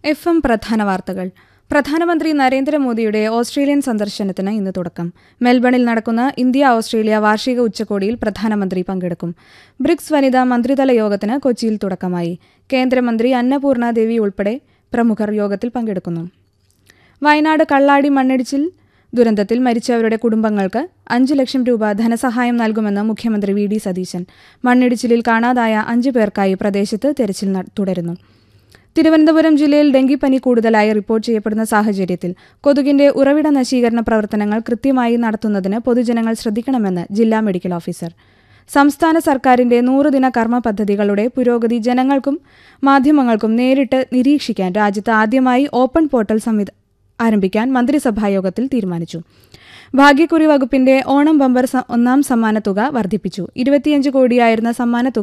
F M പ്രധാന വാർത്തകൾ പ്രധാനമന്ത്രി നരേന്ദ്രമോദിയുടെ ഓസ്ട്രേലിയൻ സന്ദർശനത്തിന് ഇന്ന് തുടക്കം മെൽബണിൽ നടക്കുന്ന ഇന്ത്യ ഓസ്ട്രേലിയ വാർഷിക ഉച്ചകോടിയിൽ പ്രധാനമന്ത്രി പങ്കെടുക്കും ബ്രിക്സ് വനിതാ മന്ത്രിതല യോഗത്തിന് കൊച്ചിയിൽ തുടക്കമായി കേന്ദ്രമന്ത്രി അന്നപൂർണ ദേവി ഉൾപ്പെടെ പ്രമുഖർ യോഗത്തിൽ പങ്കെടുക്കുന്നു വയനാട് കള്ളാടി മണ്ണിടിച്ചിൽ ദുരന്തത്തിൽ മരിച്ചവരുടെ കുടുംബങ്ങൾക്ക് അഞ്ച് ലക്ഷം രൂപ ധനസഹായം നൽകുമെന്ന് മുഖ്യമന്ത്രി വി ഡി സതീശൻ മണ്ണിടിച്ചിലിൽ കാണാതായ അഞ്ചു പേർക്കായി പ്രദേശത്ത് തെരച്ചിൽ ന- തുടരുന്നു തിരുവനന്തപുരം ജില്ലയിൽ ഡെങ്കിപ്പനി കൂടുതലായി റിപ്പോർട്ട് ചെയ്യപ്പെടുന്ന സാഹചര്യത്തിൽ കൊതുകിന്റെ ഉറവിട നശീകരണ പ്രവർത്തനങ്ങൾ കൃത്യമായി നടത്തുന്നതിന് പൊതുജനങ്ങൾ ശ്രദ്ധിക്കണമെന്ന് ജില്ലാ മെഡിക്കൽ ഓഫീസർ സംസ്ഥാന സർക്കാരിന്റെ നൂറുദിന കർമ്മ പദ്ധതികളുടെ പുരോഗതി ജനങ്ങൾക്കും മാധ്യമങ്ങൾക്കും നേരിട്ട് നിരീക്ഷിക്കാൻ രാജ്യത്ത് ആദ്യമായി ഓപ്പൺ പോർട്ടൽ സംവിധ ആരംഭിക്കാൻ മന്ത്രിസഭായോഗത്തിൽ തീരുമാനിച്ചു ഭാഗ്യക്കുറി വകുപ്പിന്റെ ഓണം ബമ്പർ സ- ഒന്നാം സമ്മാനത്തുക വർദ്ധിപ്പിച്ചു ഇരുപത്തിയഞ്ച് കോടിയായിരുന്ന സമ്മാനത്തുക